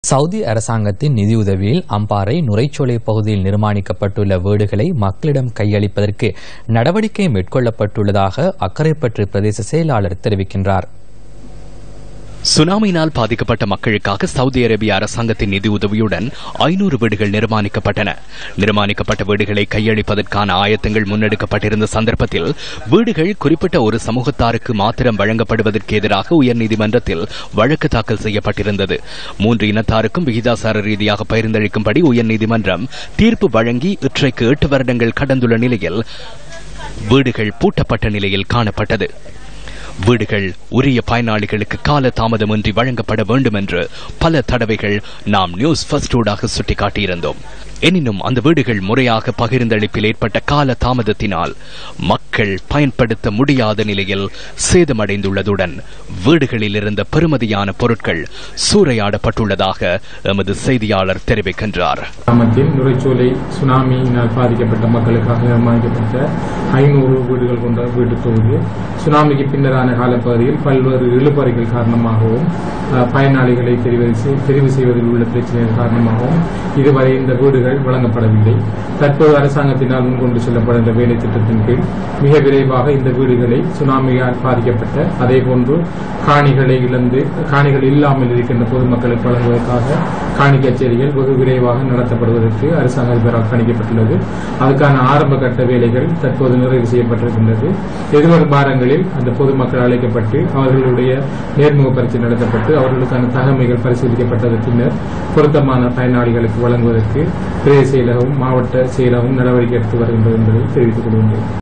Saudi அரசாங்கத்தின் நிதியுதவியில் அம்பாறை நுரைச்சோலை பகுதியில் நிர்மாணிக்கப்பட்டுள்ள வீடுகளை மக்களிடம் கையளிப்பதற்கு நடவடிக்கை மேற்கொள்ளப்பட்டுள்ளதாக அக்கரைப்பற்று பிரதேச செயலாளர் தெரிவிக்கின்றார் சுனாமியினால் பாதிக்கப்பட்ட மக்களுக்காக சவுதி அரேபிய அரசாங்கத்தின் நிதி உதவியுடன் ஐநூறு வீடுகள் நிர்மாணிக்கப்பட்டன நிர்மாணிக்கப்பட்ட வீடுகளை கையளிப்பதற்கான ஆயத்தங்கள் முன்னெடுக்கப்பட்டிருந்த சந்தர்ப்பத்தில் வீடுகள் குறிப்பிட்ட ஒரு சமூகத்தாருக்கு மாத்திரம் வழங்கப்படுவதற்கு எதிராக உயர்நீதிமன்றத்தில் வழக்கு தாக்கல் செய்யப்பட்டிருந்தது மூன்று இனத்தாருக்கும் விகிதாசார ரீதியாக பகிர்ந்தளிக்கும்படி உயர்நீதிமன்றம் தீர்ப்பு வழங்கி இற்றைக்கு எட்டு வருடங்கள் கடந்துள்ள நிலையில் வீடுகள் பூட்டப்பட்ட நிலையில் காணப்பட்டது வீடுகள் உரிய பயனாளிகளுக்கு கால தாமதமின்றி வழங்கப்பட வேண்டும் என்று பல தடவைகள் நாம் நியூஸ் ஃபர்ஸ்டூடாக சுட்டிக்காட்டியிருந்தோம் எனினும் அந்த வீடுகள் முறையாக பகிர்ந்தளிப்பில் ஏற்பட்ட கால தாமதத்தினால் மக்கள் பயன்படுத்த முடியாத நிலையில் சேதமடைந்துள்ளதுடன் வீடுகளில் இருந்த பெறுமதியான பொருட்கள் சூறையாடப்பட்டுள்ளதாக எமது செய்தியாளர் தெரிவிக்கின்றார் கிராமத்தில் நுரைச்சோலை சுனாமியினால் பாதிக்கப்பட்ட மக்களுக்காக நிர்மாணிக்கப்பட்ட ஐநூறு வீடுகள் கொண்ட வீட்டு தொகுதி சுனாமிக்கு பின்னரான காலப்பகுதியில் பல்வேறு இழுபறிகள் காரணமாகவும் அஹ், பயனாளிகளை தெரிவு செய்- தெரிவு செய்வதில் உள்ள பிரச்சனைகள் காரணமாகவும் இதுவரை இந்த வீடுகள் வழங்கப்படவில்லை தற்போது அரசாங்கத்தினால் முன்கொண்டு செல்லப்படுகின்ற வேலை திட்டத்தின் கீழ் மிக விரைவாக இந்த வீடுகளை சுனாமியால் பாதிக்கப்பட்ட அதே போன்று காணிகளை இழந்து காணிகள் இல்லாமல் இருக்கின்ற பொதுமக்களுக்கு வழங்குவதற்காக காணி கச்சேரிகள் வெகு விரைவாக நடத்தப்படுவதற்கு அரசாங்க அதிபரால் கணிக்கப்பட்டுள்ளது அதுக்கான ஆரம்ப கட்ட வேலைகள் தற்போது நிறைவு செய்யப்பட்டிருக்கின்றது எதிர்வரும் வாரங்களில் அந்த பொதுமக்கள் அழைக்கப்பட்டு அவர்களுடைய நேர்முக பரீட்சை நடத்தப்பட்டு அவர்களுக்கான தகமைகள் பரிசீலிக்கப்பட்டது பின்னர் பொருத்தமான பயனாளிகளுக்கு வழங்குவதற்கு பிரதேச செயலகமும் மாவட்ட செயலகமும் நடவடிக்கை எடுத்து வருகின்றது என்பதை தெரிவித்துக் கொள்கின்றேன்